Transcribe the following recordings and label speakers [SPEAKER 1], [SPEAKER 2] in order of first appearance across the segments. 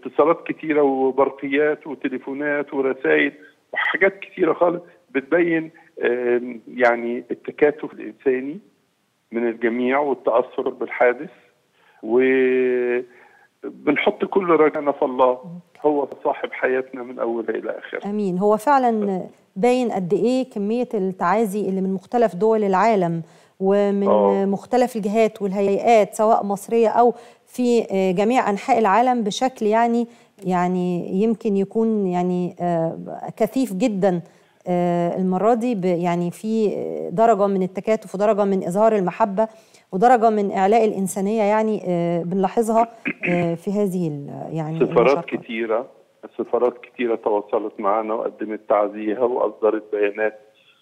[SPEAKER 1] واتصالات كتيره وبرقيات وتليفونات ورسائل وحاجات كتيره خالص بتبين آم، يعني التكاتف الانساني من الجميع والتاثر بالحادث وبنحط كل رجانا في الله هو صاحب حياتنا من اولها الى اخرها
[SPEAKER 2] امين هو فعلا باين قد ايه كميه التعازي اللي من مختلف دول العالم ومن
[SPEAKER 1] آه.
[SPEAKER 2] مختلف الجهات والهيئات سواء مصريه او في آه، جميع انحاء العالم بشكل يعني يعني يمكن يكون يعني آه، كثيف جدا آه، المره دي ب- يعني في درجه من التكاتف ودرجه من اظهار المحبه ودرجه من اعلاء الانسانيه يعني آه، بنلاحظها آه، في هذه ال- يعني
[SPEAKER 1] سفارات
[SPEAKER 2] المشاركة.
[SPEAKER 1] كتيرة سفارات كتيرة تواصلت معنا وقدمت تعزيها وأصدرت بيانات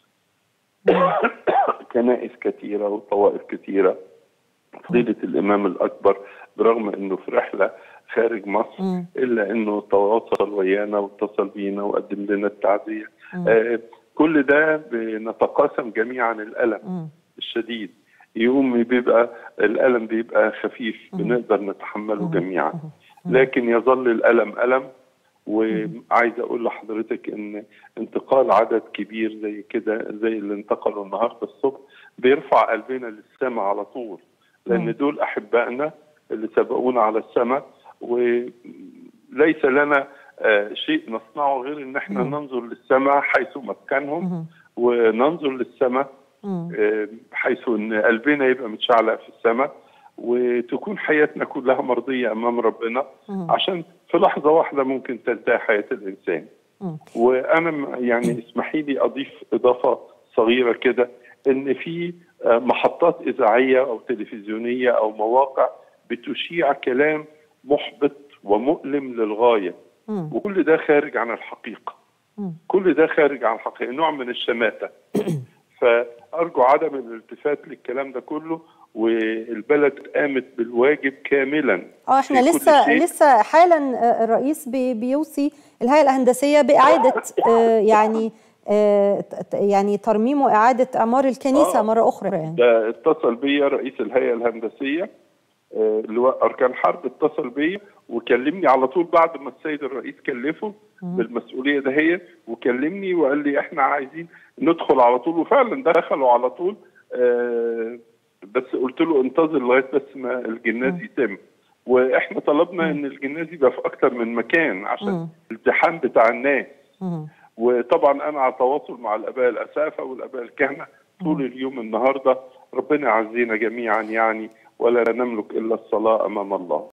[SPEAKER 1] كنائس كتيرة وطوائف كتيرة فضيلة الإمام الأكبر برغم أنه في رحلة خارج مصر
[SPEAKER 2] مم.
[SPEAKER 1] إلا أنه تواصل ويانا واتصل بينا وقدم لنا التعزية
[SPEAKER 2] مم.
[SPEAKER 1] آه كل ده بنتقاسم جميعا الألم
[SPEAKER 2] مم.
[SPEAKER 1] الشديد يوم بيبقى الألم بيبقى خفيف بنقدر نتحمله جميعا لكن يظل الألم ألم وعايز أقول لحضرتك إن انتقال عدد كبير زي كده زي اللي انتقلوا النهاردة الصبح بيرفع قلبنا للسماء على طول لأن دول أحبائنا اللي سبقونا على السماء وليس لنا آه، شيء نصنعه غير ان احنا ننظر للسماء حيث مسكنهم وننظر للسماء
[SPEAKER 2] مم.
[SPEAKER 1] آه، حيث ان قلبنا يبقى متشعلق في السماء وتكون حياتنا كلها مرضيه امام ربنا
[SPEAKER 2] مم.
[SPEAKER 1] عشان في لحظه واحده ممكن تنتهي حياه الانسان
[SPEAKER 2] مم.
[SPEAKER 1] وانا م- يعني اسمحي لي اضيف اضافه صغيره كده ان في آه، محطات اذاعيه او تلفزيونيه او مواقع بتشيع كلام محبط ومؤلم للغايه
[SPEAKER 2] مم.
[SPEAKER 1] وكل ده خارج عن الحقيقه
[SPEAKER 2] مم.
[SPEAKER 1] كل ده خارج عن الحقيقه نوع من الشماته فارجو عدم الالتفات للكلام ده كله والبلد قامت بالواجب كاملا
[SPEAKER 2] اه احنا
[SPEAKER 1] في كل
[SPEAKER 2] لسه
[SPEAKER 1] شيء.
[SPEAKER 2] لسه حالا آه، الرئيس بي- بيوصي الهيئه الهندسيه باعاده آه، يعني آه، ت- ت- يعني ترميم واعاده اعمار الكنيسه
[SPEAKER 1] آه.
[SPEAKER 2] مره اخرى يعني
[SPEAKER 1] ده اتصل بيا رئيس الهيئه الهندسيه آه، لواء اركان حرب اتصل بيا وكلمني على طول بعد ما السيد الرئيس كلفه بالمسؤوليه دهيت وكلمني وقال لي احنا عايزين ندخل على طول وفعلا دخلوا على طول آه، بس قلت له انتظر لغايه بس ما الجناز يتم واحنا طلبنا ان الجناز يبقى في اكتر من مكان عشان
[SPEAKER 2] مم.
[SPEAKER 1] الازدحام بتاع الناس
[SPEAKER 2] مم.
[SPEAKER 1] وطبعا انا على تواصل مع الاباء الاسافه والاباء الكهنه طول اليوم النهارده ربنا يعزينا جميعا يعني ولا نملك الا الصلاه امام الله